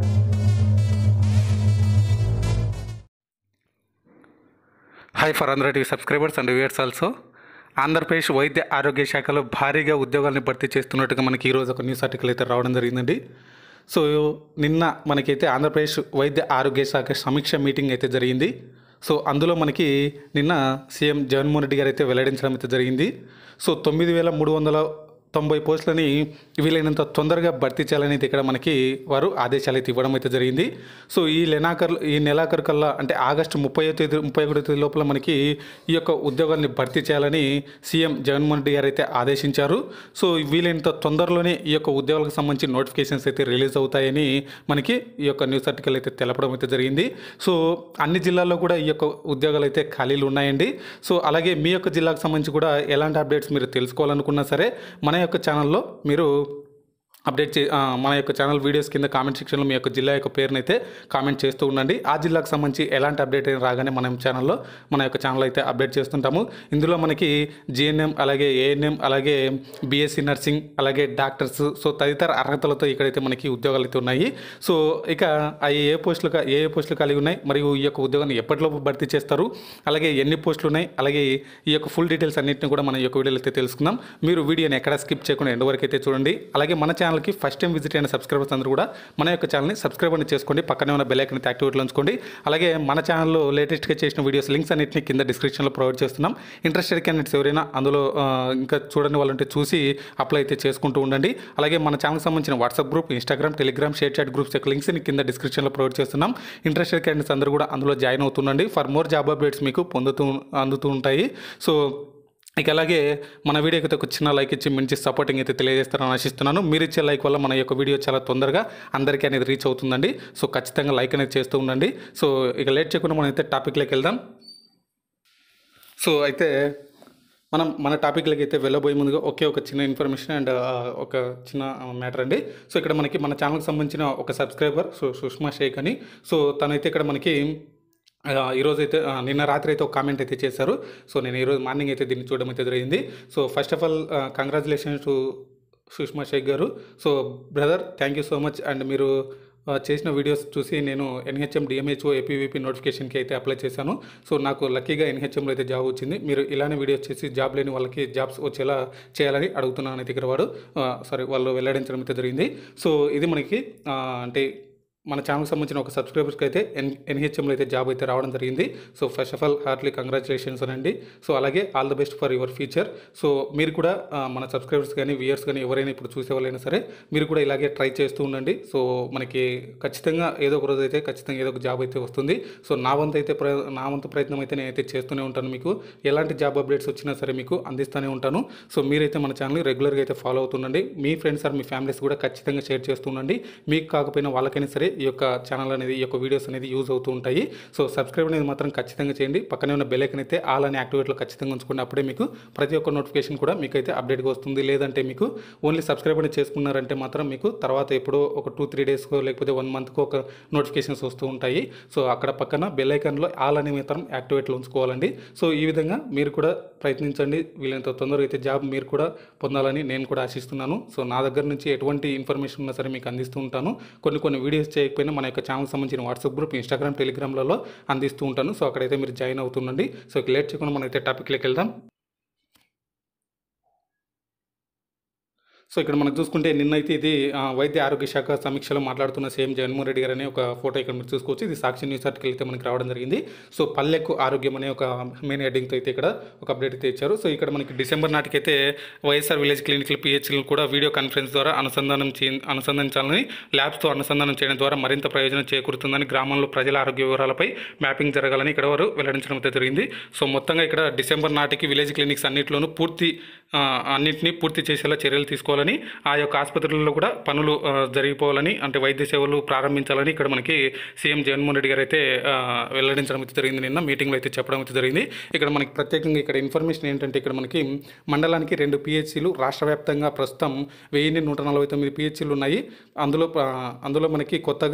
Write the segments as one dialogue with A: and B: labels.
A: hi for Andhra TV subscribers and viewers also Andhra Pradesh వైద్య ఆరోగ్య శాఖలో భారీగా ఉద్యోగాలను భర్తీ చేస్తున్నట్టుగా మనకి ఈరోజు ఒక న్యూస్ ఆర్టికల్ అయితే రావడం జరిగిందండి సో నిన్న మనకైతే ఆంధ్రప్రదేశ్ వైద్య ఆరోగ్య శాఖ సమీక్ష మీటింగ్ అయితే జరిగింది సో అందులో మనకి నిన్న సీఎం జగన్మోహన్ రెడ్డి గారు అయితే వెల్లడించడం అయితే జరిగింది సో తొమ్మిది వేల మూడు వందల తొంభై పోస్టులని వీలైనంత తొందరగా భర్తీ చేయాలని అయితే ఇక్కడ మనకి వారు ఆదేశాలు అయితే ఇవ్వడం అయితే జరిగింది సో ఈ నెలాఖరు ఈ నెలాఖరు కల్లా అంటే ఆగస్టు ముప్పై తేదీ ముప్పై ఒకటో తేదీ లోపల మనకి ఈ యొక్క ఉద్యోగాల్ని భర్తీ చేయాలని సీఎం జగన్మోహన్ రెడ్డి గారు అయితే ఆదేశించారు సో వీలైనంత తొందరలోనే ఈ యొక్క ఉద్యోగాలకు సంబంధించి నోటిఫికేషన్స్ అయితే రిలీజ్ అవుతాయని మనకి ఈ యొక్క న్యూస్ ఆర్టికల్ అయితే తెలపడం అయితే జరిగింది సో అన్ని జిల్లాల్లో కూడా ఈ యొక్క ఉద్యోగాలు అయితే ఖాళీలు ఉన్నాయండి సో అలాగే మీ యొక్క జిల్లాకు సంబంధించి కూడా ఎలాంటి అప్డేట్స్ మీరు తెలుసుకోవాలనుకున్నా సరే మన యొక్క ఛానల్లో మీరు అప్డేట్ చే ఆ, మన యొక్క ఛానల్ వీడియోస్ కింద కామెంట్ సెక్షన్లో మీ యొక్క జిల్లా యొక్క పేరుని అయితే కామెంట్ చేస్తూ ఉండండి ఆ జిల్లాకు సంబంధించి ఎలాంటి అప్డేట్ అయినా రాగానే మనం ఛానల్లో మన యొక్క ఛానల్ అయితే అప్డేట్ చేస్తుంటాము ఇందులో మనకి జిఎన్ఎం అలాగే ఏఎన్ఎం అలాగే బీఎస్సీ నర్సింగ్ అలాగే డాక్టర్స్ సో తదితర అర్హతలతో ఇక్కడైతే మనకి ఉద్యోగాలు అయితే ఉన్నాయి సో ఇక అవి ఏ పోస్టులు కా- ఏ ఏ పోస్టులు కలిగి ఉన్నాయి మరియు ఈ యొక్క ఉద్యోగాన్ని ఎప్పటిలోపు భర్తీ చేస్తారు అలాగే ఎన్ని పోస్టులు ఉన్నాయి అలాగే ఈ యొక్క ఫుల్ డీటెయిల్స్ అన్నింటిని కూడా మన యొక్క వీడియోలో అయితే తెలుసుకుందాం మీరు వీడియోని ఎక్కడ స్కిప్ చేయకుండా ఎండ్ వరకు అయితే చూడండి అలాగే మన ఛానల్కి ఫస్ట్ టైం విజిట్ అయిన సబ్స్క్రైబర్స్ అందరూ కూడా మన యొక్క ఛానల్ని సబ్స్క్రైబ్ అని చేసుకోండి పక్కనే ఉన్న బెల్ ఐకన్ యాక్టివేట్లో ఉంచుకోండి అలాగే మన ఛానల్లో లేటెస్ట్గా చేసిన వీడియోస్ లింక్స్ అన్నింటిని కింద డిస్క్రిప్షన్లో ప్రొవైడ్ చేస్తున్నాం ఇంట్రెస్టెడ్ క్యాండిడేట్స్ ఎవరైనా అందులో ఆ, ఇంకా చూడని వాళ్ళంటే చూసి అప్లై అయితే చేసుకుంటూ ఉండండి అలాగే మన ఛానల్కి సంబంధించిన WhatsApp group Instagram Telegram share chat groups యొక్క లింక్స్ కింద డిస్క్రిప్షన్లో ప్రొవైడ్ చేస్తున్నాం ఇంట్రెస్టెడ్ క్యాండిడేట్స్ అందరూ కూడా అందులో జాయిన్ అవుతుండండి ఫర్ మోర్ జాబ్ అప్డేట్స్ మీకు పొందుతూ అందుతూ ఉంటాయి సో ఇక అలాగే మన వీడియోకి అయితే ఒక చిన్న లైక్ ఇచ్చి మంచి సపోర్టింగ్ అయితే తెలియజేస్తారని ఆశిస్తున్నాను మీరు ఇచ్చే లైక్ వల్ల మన యొక్క వీడియో చాలా తొందరగా అందరికీ అనేది రీచ్ అవుతుందండి సో ఖచ్చితంగా లైక్ అనేది చేస్తూ ఉండండి సో ఇక లేట్ చేయకుండా మనం అయితే టాపిక్లోకి వెళ్దాం సో అయితే మనం మన టాపిక్లకి అయితే వెళ్ళబోయే ముందుగా ఒకే ఒక చిన్న ఇన్ఫర్మేషన్ అండ్ ఒక చిన్న మ్యాటర్ అండి సో ఇక్కడ మనకి మన ఛానల్కి సంబంధించిన ఒక సబ్స్క్రైబర్ సో సుష్మా షేక్ అని సో తనైతే ఇక్కడ మనకి ఆ, ఈరోజు అయితే ఆ, నిన్న రాత్రి అయితే ఒక కామెంట్ అయితే చేశారు సో నేను ఈరోజు మార్నింగ్ అయితే దీన్ని చూడడం అయితే జరిగింది so first of all congratulations to Sushma Shaik గారు so brother thank you so much and మీరు ఆ, చేసిన వీడియోస్ చూసి నేను ఎన్హెచ్ఎం డిఎంహెచ్ఓ ఏపీవీపీ నోటిఫికేషన్కి అయితే అప్లై చేశాను సో నాకు లక్కీగా ఎన్హెచ్ఎంలో అయితే జాబ్ వచ్చింది మీరు ఇలానే వీడియోస్ చేసి జాబ్ లేని వాళ్ళకి జాబ్స్ వచ్చేలా చేయాలని అడుగుతున్నాను అయితే ఇక్కడ వాడు సారీ వాళ్ళు వెల్లడించడం అయితే జరిగింది సో ఇది మనకి ఆ, అంటే మన ఛానల్కి సంబంధించిన ఒక సబ్స్క్రైబర్స్కి అయితే ఎన్ ఎన్హెచ్ఎంలో అయితే జాబ్ అయితే రావడం జరిగింది so first of all heartly congratulations అండి సో అలాగే all the best for your future so మీరు కూడా ఆ, మన సబ్స్క్రైబర్స్ కానీ వ్యూయర్స్ కానీ ఎవరైనా ఇప్పుడు చూసే వాళ్ళైనా సరే మీరు కూడా ఇలాగే ట్రై చేస్తూ ఉండండి సో మనకి ఖచ్చితంగా ఏదో ఒక రోజు అయితే ఖచ్చితంగా ఏదో ఒక జాబ్ అయితే వస్తుంది సో నా వంతు అయితే ప్ర నా వంతు ప్రయత్నం అయితే నేనైతే చేస్తూనే ఉంటాను మీకు ఎలాంటి జాబ్ అప్డేట్స్ వచ్చినా సరే మీకు అందిస్తూనే ఉంటాను సో మీరైతే మన ఛానల్ని రెగ్యులర్గా అయితే ఫాలో అవుతుండండి మీ ఫ్రెండ్స్ ఆర్ మీ ఫ్యామిలీస్ కూడా ఖచ్చితంగా షేర్ చేస్తూ ఉండండి మీకు కాకపోయినా వాళ్ళకైనా సరే ఈ యొక్క ఛానల్ అనేది ఈ యొక్క వీడియోస్ అనేది యూజ్ అవుతూ ఉంటాయి సో సబ్స్క్రైబ్ అనేది మాత్రం ఖచ్చితంగా చేయండి పక్కనే ఉన్న బెల్ ఐకన్ అయితే ఆల్ అనే యాక్టివేట్లో ఖచ్చితంగా ఉంచుకోండి అప్పుడే మీకు ప్రతి ఒక్క నోటిఫికేషన్ కూడా మీకు అయితే అప్డేట్గా వస్తుంది లేదంటే మీకు ఓన్లీ సబ్స్క్రైబ్ అనేది చేసుకున్నారంటే మాత్రం మీకు తర్వాత ఎప్పుడో ఒక టూ త్రీ డేస్కో లేకపోతే వన్ మంత్కో ఒక నోటిఫికేషన్స్ వస్తూ ఉంటాయి సో అక్కడ పక్కన బెల్ ఐకాన్లో ఆల్ అనే మాత్రం యాక్టివేట్లో ఉంచుకోవాలండి సో ఈ విధంగా మీరు కూడా ప్రయత్నించండి వీలైనంత తొందరగా అయితే జాబ్ మీరు కూడా పొందాలని నేను కూడా ఆశిస్తున్నాను సో నా దగ్గర నుంచి ఎటువంటి ఇన్ఫర్మేషన్ ఉన్నా సరే మీకు అందిస్తూ ఉంటాను కొన్ని కొన్ని వీడియోస్ చేయకపోయినా మన యొక్క ఛానల్కి సంబంధించిన వాట్సాప్ గ్రూప్ ఇన్స్టాగ్రామ్ టెలిగ్రామ్లలో అందిస్తూ ఉంటాను సో అక్కడైతే మీరు జాయిన్ అవుతుండండి సో ఇక లేట్ చేయకుండా మనం అయితే టాపిక్లోకి వెళ్దాం సో ఇక్కడ మనకు చూసుకుంటే నిన్నైతే ఇది ఆ, వైద్య ఆరోగ్య శాఖ సమీక్షలో మాట్లాడుతున్న సీఎం జగన్మోహన్ రెడ్డి గారు అనే ఒక ఫోటో ఇక్కడ మీరు చూసుకోవచ్చు ఇది సాక్షి న్యూస్ ఆర్టికల్ అయితే మనకి రావడం జరిగింది సో పల్లెకు ఆరోగ్యం అనే ఒక మెయిన్ హెడ్డింగ్తో అయితే ఇక్కడ ఒక అప్డేట్ అయితే ఇచ్చారు సో ఇక్కడ మనకి డిసెంబర్ నాటికైతే వైఎస్ఆర్ విలేజ్ క్లినికల్ పిహెచ్లు కూడా వీడియో కాన్ఫరెన్స్ ద్వారా అనుసంధానం చే అనుసంధానించాలని ల్యాబ్స్తో అనుసంధానం చేయడం ద్వారా మరింత ప్రయోజనం చేకూరుతుందని గ్రామంలో ప్రజల ఆరోగ్య వివరాలపై మ్యాపింగ్ జరగాలని ఇక్కడ వారు వెల్లడించడం అయితే జరిగింది సో మొత్తంగా ఇక్కడ డిసెంబర్ నాటికి విలేజ్ క్లినిక్స్ అన్నింటిలోనూ పూర్తి ఆ, అన్నింటినీ పూర్తి చేసేలా చర్యలు తీసుకోవాలని ఆ యొక్క ఆసుపత్రుల్లో కూడా పనులు ఆ, జరిగిపోవాలని అంటే వైద్య సేవలు ప్రారంభించాలని ఇక్కడ మనకి సీఎం జగన్మోహన్ రెడ్డి గారు అయితే ఆ, వెల్లడించడం అయితే జరిగింది నిన్న మీటింగ్లో అయితే చెప్పడం అయితే జరిగింది ఇక్కడ మనకి ప్రత్యేకంగా ఇక్కడ ఇన్ఫర్మేషన్ ఏంటంటే ఇక్కడ మనకి మండలానికి రెండు పిహెచ్సిలు రాష్ట్ర వ్యాప్తంగా ప్రస్తుతం వెయ్యి నూట నలభై తొమ్మిది పిహెచ్సిలు ఉన్నాయి అందులో ఆ, అందులో మనకి కొత్తగా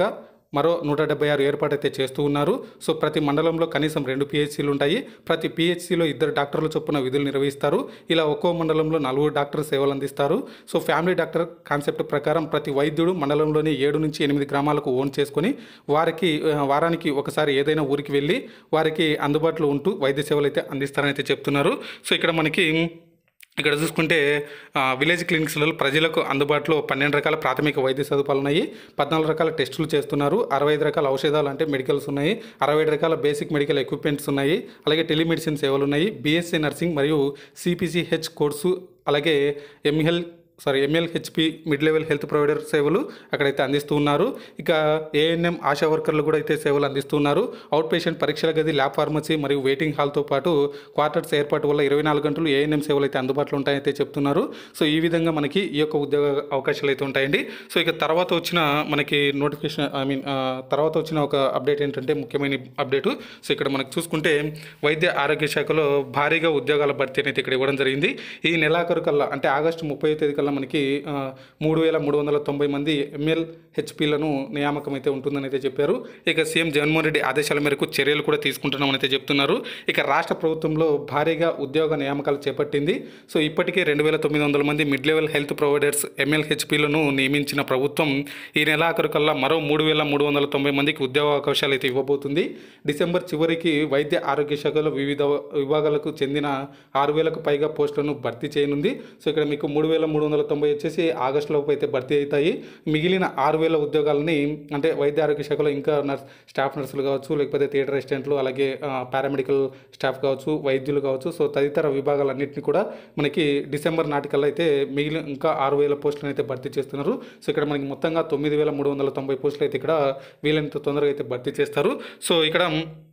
A: మరో నూట డెబ్బై ఆరు ఏర్పాటు అయితే చేస్తూ ఉన్నారు సో ప్రతి మండలంలో కనీసం రెండు పిహెచ్సీలు ఉంటాయి ప్రతి పిహెచ్సిలో ఇద్దరు డాక్టర్ల చొప్పున విధులు నిర్వహిస్తారు ఇలా ఒక్కో మండలంలో నలుగురు డాక్టర్ సేవలు అందిస్తారు సో ఫ్యామిలీ డాక్టర్ కాన్సెప్ట్ ప్రకారం ప్రతి వైద్యుడు మండలంలోని ఏడు నుంచి ఎనిమిది గ్రామాలకు ఓన్ చేసుకొని వారికి ఆ, వారానికి ఒకసారి ఏదైనా ఊరికి వెళ్ళి వారికి అందుబాటులో ఉంటూ వైద్య సేవలు అయితే అందిస్తారని అయితే చెప్తున్నారు సో ఇక్కడ మనకి ఇక్కడ చూసుకుంటే ఆ, విలేజ్ క్లినిక్స్లలో ప్రజలకు అందుబాటులో పన్నెండు రకాల ప్రాథమిక వైద్య సదుపాయాలు ఉన్నాయి పద్నాలుగు రకాల టెస్టులు చేస్తున్నారు అరవై ఐదు రకాల ఔషధాలు అంటే మెడికల్స్ ఉన్నాయి అరవై ఏడు రకాల బేసిక్ మెడికల్ ఎక్విప్మెంట్స్ ఉన్నాయి అలాగే టెలిమెడిసిన్ సేవలు ఉన్నాయి బీఎస్సీ నర్సింగ్ మరియు సిపిసిహెచ్ కోర్సు అలాగే MHL sorry MLHP mid level health provider సేవలు అక్కడైతే అందిస్తూ ఉన్నారు ఇక ఏఎన్ఎం ఆశా వర్కర్లు కూడా అయితే సేవలు అందిస్తున్నారు అవుట్ పేషెంట్ పరీక్షల గది ల్యాబ్ ఫార్మసీ మరియు వెయిటింగ్ హాల్తో పాటు క్వార్టర్స్ ఏర్పాటు వల్ల ఇరవై నాలుగు గంటలు ఏఎన్ఎం సేవలు అయితే అందుబాటులో ఉంటాయైతే చెప్తున్నారు సో ఈ విధంగా మనకి ఈ యొక్క ఉద్యోగ అవకాశాలు అయితే ఉంటాయండి సో ఇక తర్వాత వచ్చిన మనకి నోటిఫికేషన్ ఐ మీన్ తర్వాత వచ్చిన ఒక అప్డేట్ ఏంటంటే ముఖ్యమైన అప్డేటు సో ఇక్కడ మనకు చూసుకుంటే వైద్య ఆరోగ్య శాఖలో భారీగా ఉద్యోగాల భర్తీ అనేది ఇక్కడ ఇవ్వడం జరిగింది ఈ నెలాఖరు కల్లా అంటే ఆగస్టు ముప్పై తేదీ కల్లా మనకి ఆ, మూడు వేల మూడు వందల తొంభై మంది ఎంఎల్ హెచ్పీలను నియామకం అయితే ఉంటుందని అయితే చెప్పారు ఇక సీఎం జగన్మోహన్ రెడ్డి ఆదేశాల మేరకు చర్యలు కూడా తీసుకుంటున్నామని అయితే చెప్తున్నారు ఇక రాష్ట్ర ప్రభుత్వంలో భారీగా ఉద్యోగ నియామకాలు చేపట్టింది సో ఇప్పటికే రెండు వేల తొమ్మిది వందల మంది మిడ్ లెవెల్ హెల్త్ ప్రొవైడర్స్ ఎంఎల్హెచ్పీలను నియమించిన ప్రభుత్వం ఈ నెలాఖరు కల్లా మరో మూడు వేల మూడు వందల తొంభై మందికి ఉద్యోగ అవకాశాలు అయితే ఇవ్వబోతుంది డిసెంబర్ చివరికి వైద్య ఆరోగ్య శాఖలో వివిధ విభాగాలకు చెందిన ఆరు వేలకు పైగా పోస్టులను భర్తీ చేయనుంది సో ఇక్కడ మీకు మూడు వేల మూడు వందల తొంభై వచ్చేసి ఆగస్టు లోపు అయితే భర్తీ అవుతాయి మిగిలిన ఆరు వేల ఉద్యోగాలని అంటే వైద్య ఆరోగ్య శాఖలో ఇంకా నర్స్ స్టాఫ్ నర్సులు కావచ్చు లేకపోతే థియేటర్ అసిస్టెంట్లు అలాగే ఆ, పారామెడికల్ స్టాఫ్ కావచ్చు వైద్యులు కావచ్చు సో తదితర విభాగాలన్నింటినీ కూడా మనకి డిసెంబర్ నాటికల్లా అయితే మిగిలిన ఇంకా ఆరు వేల పోస్టులను అయితే భర్తీ చేస్తున్నారు సో ఇక్కడ మనకి మొత్తంగా తొమ్మిది వేల మూడు వందల తొంభై పోస్టులు అయితే ఇక్కడ వీలైనంత తొందరగా అయితే భర్తీ చేస్తారు సో ఇక్కడ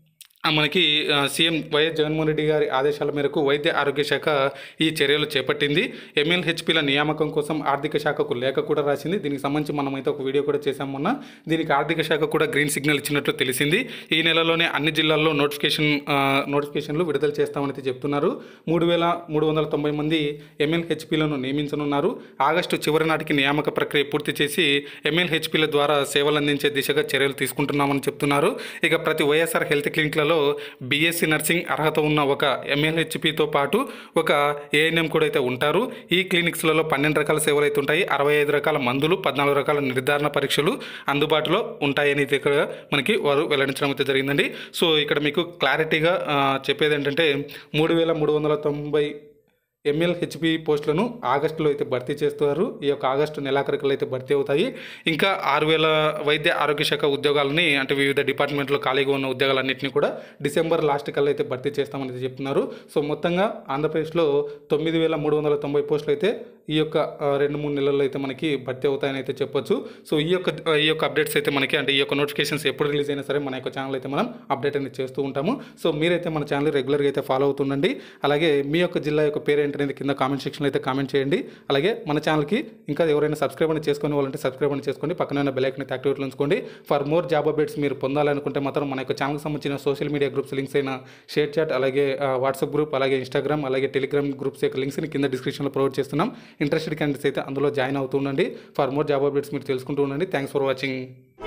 A: ఆ, మనకి ఆ, సీఎం వైఎస్ జగన్మోహన్ రెడ్డి గారి ఆదేశాల మేరకు వైద్య ఆరోగ్య శాఖ ఈ చర్యలు చేపట్టింది ఎంఎల్హెచ్పీల నియామకం కోసం ఆర్థిక శాఖకు లేఖ కూడా రాసింది దీనికి సంబంధించి మనం అయితే ఒక వీడియో కూడా చేశాం మొన్న దీనికి ఆర్థిక శాఖ కూడా గ్రీన్ సిగ్నల్ ఇచ్చినట్లు తెలిసింది ఈ నెలలోనే అన్ని జిల్లాల్లో నోటిఫికేషన్ ఆ, నోటిఫికేషన్లు విడుదల చేస్తామని అయితే చెప్తున్నారు మూడు వేల మూడు వందల తొంభై మంది ఎంఎల్హెచ్పీలను నియమించనున్నారు ఆగస్టు చివరి నాటికి నియామక ప్రక్రియ పూర్తి చేసి ఎంఎల్హెచ్పీల ద్వారా సేవలు అందించే దిశగా చర్యలు తీసుకుంటున్నామని చెప్తున్నారు ఇక ప్రతి వైఎస్ఆర్ హెల్త్ క్లినిక్లలో బీఎస్సీ నర్సింగ్ అర్హత ఉన్న ఒక ఎంఎల్హెచ్పితో పాటు ఒక ఏఎన్ఎం కూడా అయితే ఉంటారు ఈ క్లినిక్స్లలో పన్నెండు రకాల సేవలు అయితే ఉంటాయి అరవై ఐదు రకాల మందులు పద్నాలుగు రకాల నిర్ధారణ పరీక్షలు అందుబాటులో ఉంటాయని అయితే ఇక్కడ మనకి వారు వెల్లడించడం అయితే జరిగిందండి సో ఇక్కడ మీకు క్లారిటీగా ఆ, చెప్పేది ఏంటంటే మూడు వేల మూడు వందల తొంభై ఎంఎల్ హెచ్పి పోస్టులను ఆగస్టులో అయితే భర్తీ చేస్తున్నారు ఈ యొక్క ఆగస్టు నెలాఖరికలు అయితే భర్తీ అవుతాయి ఇంకా ఆరు వేల వైద్య ఆరోగ్య శాఖ ఉద్యోగాలని అంటే వివిధ డిపార్ట్మెంట్లో ఖాళీగా ఉన్న ఉద్యోగాలన్నింటినీ కూడా డిసెంబర్ లాస్ట్ కల్లా అయితే భర్తీ చేస్తామని అయితే చెప్తున్నారు సో మొత్తంగా ఆంధ్రప్రదేశ్లో తొమ్మిది వేల మూడు వందల తొంభై పోస్టులు అయితే ఈ యొక్క ఆ, రెండు మూడు నెలల్లో అయితే మనకి భర్తీ అవుతాయని అయితే చెప్పొచ్చు సో ఈ యొక్క ఈ యొక్క అప్డేట్స్ అయితే మనకి అంటే ఈ యొక్క నోటిఫికేషన్స్ ఎప్పుడు రిలీజ్ అయినా సరే మన యొక్క ఛానల్ అయితే మనం అప్డేట్ అనేది చేస్తూ ఉంటాము సో మీరైతే మన ఛానల్ రెగ్యులర్గా అయితే ఫాలో అవుతుండండి అలాగే మీ యొక్క జిల్లా యొక్క పేరు ఏంటనేది కింద కామెంట్ సెక్షన్లో అయితే కామెంట్ చేయండి అలాగే మన ఛానల్కి ఇంకా ఎవరైనా సబ్స్క్రైబ్ అని చేసుకునే వాళ్ళంటే సబ్స్క్రైబ్ అని చేసుకోండి పక్కన ఉన్న బెల్ ఐకన్ అయితే యాక్టివేట్లో ఉంచుకోండి ఫర్ మోర్ జాబ్ అప్డేట్స్ మీరు పొందాలనుకుంటే మాత్రం మన యొక్క ఛానల్కి సంబంధించిన సోషల్ మీడియా గ్రూప్స్ లింక్స్ అయిన షేర్ చాట్ అలాగే వాట్సాప్ గ్రూప్ అలాగే ఇన్స్టాగ్రామ్ అలాగే టెలిగ్రామ్ గ్రూప్స్ యొక్క లింక్స్ని కింద డిస్క్రిప్షన్లో ప్రొవైడ్ చేస్తున్నాం ఇంట్రెస్టెడ్ క్యాండిడేట్స్ అయితే అందులో జాయిన్ అవుతుండండి ఫర్ మోర్ జాబ్ అప్డేట్స్ మీరు తెలుసుకుంటూ ఉండండి థ్యాంక్స్ ఫర్ వాచింగ్